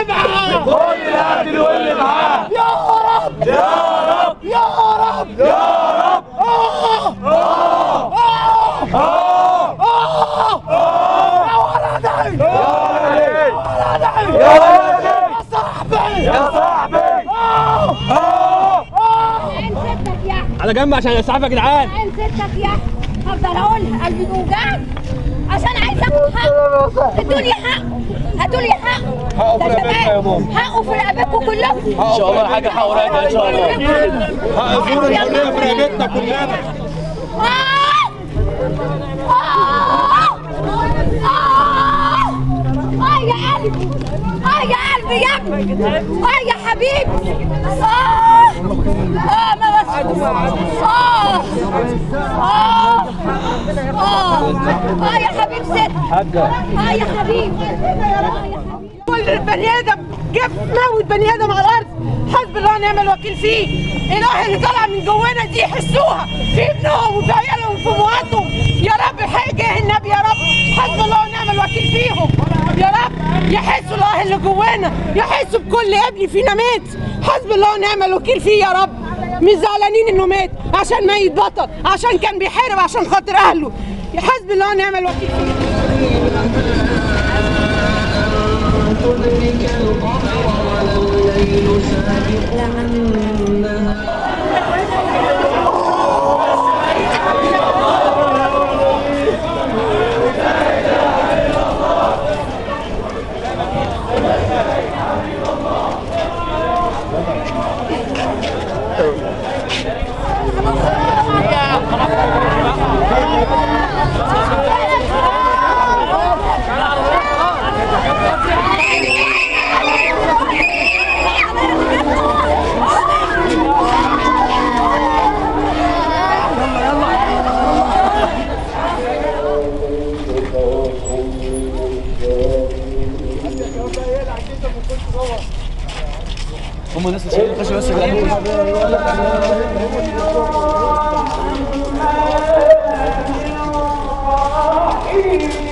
معاه كل القتل واللي معاه يا رب يا رب يا رب يا رب آه آه آه آه آه آه يا ولدي يا ولدي ولدي يا ولدي يا صاحبي يا صاحبي آه آه آه عين ستك يا على جنب عشان الاسعاف يا جدعان عين ستك يا هفضل اقولها قلبي بيوجعني عشان عايز اخد حقه ادوا لي حقه هاتوا لي حقه حقه في ده رقبتنا يا شباب. ماما. حقه في رقبتكم كلكم ان شاء الله حاجه حق قريب ان شاء الله حق زور الحريه في رقبتنا كلنا آه! آه! آه! آه يا قلبي آه يا قلبي يا ابني آه يا حبيبي آه آه ما بس آه آه آه آه يا حبيب ست آه يا حبيب آه يا حبيب كل بني ادم جاب موت بني ادم على الارض حسب الله ونعم الوكيل فيه الاله اللي طالعه من جوانا دي يحسوها في ابنهم وفي عيالهم وفي امهاتهم يا رب حق جاه النبي يا رب حسب الله ونعم الوكيل فيهم يا رب يحسوا الاله اللي جوانا يحسوا بكل ابن فينا مات حسب الله ونعم الوكيل فيه يا رب مش زعلانين انه مات عشان ميت بطل عشان كان بيحارب عشان خاطر اهله حسب الله ونعم الوكيل فيه هم الناس اللي شايلين خشب بس يا جدعان